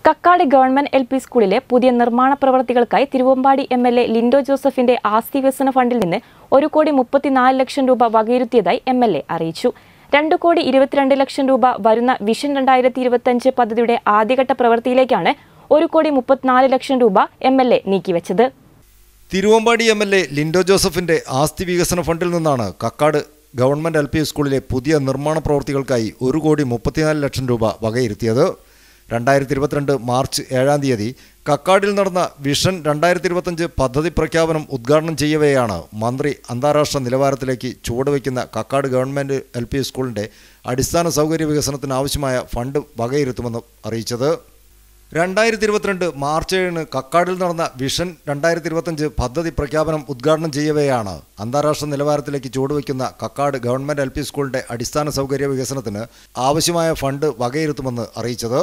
Kakkad government L P സ്കൂളിലെ പുതിയ നിർമ്മാണ പ്രവൃത്തികൾക്കായി Thiruvambady M L A Linto ജോസഫിന്റെ ആസ്തി വികസന ഫണ്ടിൽ നിന്ന് ഒരു കോടി മുപ്പത്തിനാല് ലക്ഷം രൂപ വകയിരുത്തിയതായി എം എൽ എ അറിയിച്ചു രണ്ട് കോടി ഇരുപത്തിരണ്ട് ലക്ഷം രൂപ വരുന്ന വിഷൻ രണ്ടായിരത്തി ഇരുപത്തിയഞ്ച് പദ്ധതിയുടെ ആദ്യഘട്ട പ്രവൃത്തിയിലേക്കാണ് ഒരു കോടി മുപ്പത്തിനാല് ലക്ഷം രൂപ എം എൽ എ നീക്കിവച്ചത് Thiruvambady M L A Linto ജോസഫിന്റെ ആസ്തി വികസന ഫണ്ടിൽ നിന്നാണ് കക്കാട് ഗവൺമെന്റ് എൽ പി സ്കൂളിലെ പുതിയ നിർമ്മാണ പ്രവൃത്തികൾക്കായി ഒരു കോടി മുപ്പത്തിനാല് ലക്ഷം രൂപ വകയിരുത്തിയത് രണ്ടായിരത്തി ഇരുപത്തിരണ്ട് മാർച്ച് ഏഴാം തീയതി കക്കാടിൽ നടന്ന വിഷൻ രണ്ടായിരത്തി ഇരുപത്തഞ്ച് പദ്ധതി പ്രഖ്യാപനം ഉദ്ഘാടനം ചെയ്യവെയാണ് മന്ത്രി അന്താരാഷ്ട്ര നിലവാരത്തിലേക്ക് ചുവടുവയ്ക്കുന്ന കക്കാട് ഗവൺമെന്റ് എൽ പി സ്കൂളിന്റെ അടിസ്ഥാന സൗകര്യ വികസനത്തിന് ആവശ്യമായ ഫണ്ട് വകയിരുത്തുമെന്ന് അറിയിച്ചത് രണ്ടായിരത്തി ഇരുപത്തിരണ്ട് മാർച്ച് ഏഴിന് കക്കാടിൽ നടന്ന വിഷൻ രണ്ടായിരത്തി ഇരുപത്തഞ്ച് പദ്ധതി പ്രഖ്യാപനം ഉദ്ഘാടനം ചെയ്യവെയാണ് അന്താരാഷ്ട്ര നിലവാരത്തിലേക്ക് ചുവടുവയ്ക്കുന്ന കക്കാട് ഗവൺമെന്റ് എൽ പി സ്കൂളിന്റെ അടിസ്ഥാന സൗകര്യ വികസനത്തിന് ആവശ്യമായ ഫണ്ട് വകയിരുത്തുമെന്ന് അറിയിച്ചത്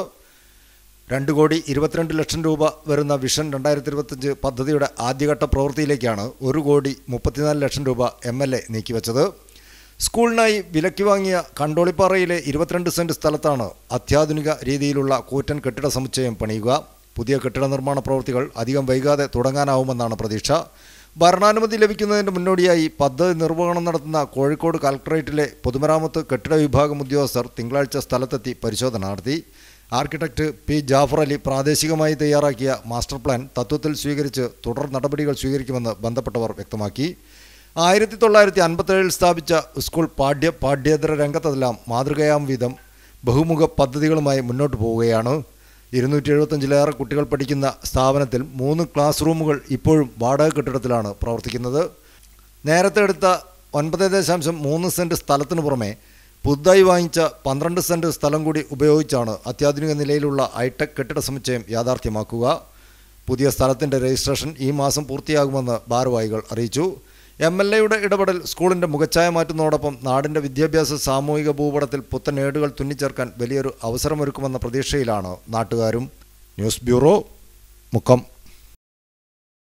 രണ്ട് കോടി ഇരുപത്തിരണ്ട് ലക്ഷം രൂപ വരുന്ന വിഷൻ രണ്ടായിരത്തി ഇരുപത്തഞ്ച് പദ്ധതിയുടെ ആദ്യഘട്ട പ്രവൃത്തിയിലേക്കാണ് ഒരു കോടി മുപ്പത്തിനാല് ലക്ഷം രൂപ എം എൽ എ നീക്കിവച്ചത് സ്കൂളിനായി വിലയ്ക്ക് വാങ്ങിയ കണ്ടോളിപ്പാറയിലെ ഇരുപത്തിരണ്ട് സെന്റ് സ്ഥലത്താണ് അത്യാധുനിക രീതിയിലുള്ള കൂറ്റൻ കെട്ടിട സമുച്ചയം പണിയുക പുതിയ കെട്ടിട നിർമ്മാണ പ്രവൃത്തികൾ അധികം വൈകാതെ തുടങ്ങാനാവുമെന്നാണ് പ്രതീക്ഷ ഭരണാനുമതി ലഭിക്കുന്നതിന് മുന്നോടിയായി പദ്ധതി നിർവഹണം നടത്തുന്ന കോഴിക്കോട് കലക്ടറേറ്റിലെ പൊതുമരാമത്ത് കെട്ടിട വിഭാഗം ഉദ്യോഗസ്ഥർ തിങ്കളാഴ്ച സ്ഥലത്തെത്തി പരിശോധന നടത്തി ആർക്കിടെക്ട് പി ജാഫർ അലി പ്രാദേശികമായി തയ്യാറാക്കിയ മാസ്റ്റർ പ്ലാൻ തത്വത്തിൽ സ്വീകരിച്ച് തുടർ നടപടികൾ സ്വീകരിക്കുമെന്ന് ബന്ധപ്പെട്ടവർ വ്യക്തമാക്കി ആയിരത്തി തൊള്ളായിരത്തി അൻപത്തേഴിൽ സ്ഥാപിച്ച സ്കൂൾ പാഠ്യ പാഠ്യേതര രംഗത്തെല്ലാം മാതൃകയാം വിധം ബഹുമുഖ പദ്ധതികളുമായി മുന്നോട്ട് പോവുകയാണ് ഇരുന്നൂറ്റി എഴുപത്തഞ്ചിലേറെ കുട്ടികൾ പഠിക്കുന്ന സ്ഥാപനത്തിൽ മൂന്ന് ക്ലാസ് റൂമുകൾ ഇപ്പോഴും വാടക കെട്ടിടത്തിലാണ് പ്രവർത്തിക്കുന്നത് നേരത്തെ എടുത്ത ഒൻപത് ദശാംശം മൂന്ന് സെൻറ്റ് സ്ഥലത്തിന് പുറമെ പുതുതായി വാങ്ങിച്ച പന്ത്രണ്ട് സെൻറ്റ് സ്ഥലം കൂടി ഉപയോഗിച്ചാണ് അത്യാധുനിക നിലയിലുള്ള ഹൈടെക് കെട്ടിട സമുച്ചയം യാഥാർത്ഥ്യമാക്കുക പുതിയ സ്ഥലത്തിൻ്റെ രജിസ്ട്രേഷൻ ഈ മാസം പൂർത്തിയാകുമെന്ന് ഭാരവാഹികൾ അറിയിച്ചു എം എൽ എയുടെ ഇടപെടൽ സ്കൂളിൻ്റെ മുഖച്ഛായ മാറ്റുന്നതോടൊപ്പം നാടിൻ്റെ വിദ്യാഭ്യാസ സാമൂഹിക ഭൂപടത്തിൽ പുത്തൻ ഏടുകൾ തുന്നിച്ചേർക്കാൻ വലിയൊരു അവസരമൊരുക്കുമെന്ന പ്രതീക്ഷയിലാണ് നാട്ടുകാരും ന്യൂസ് ബ്യൂറോ മുക്കം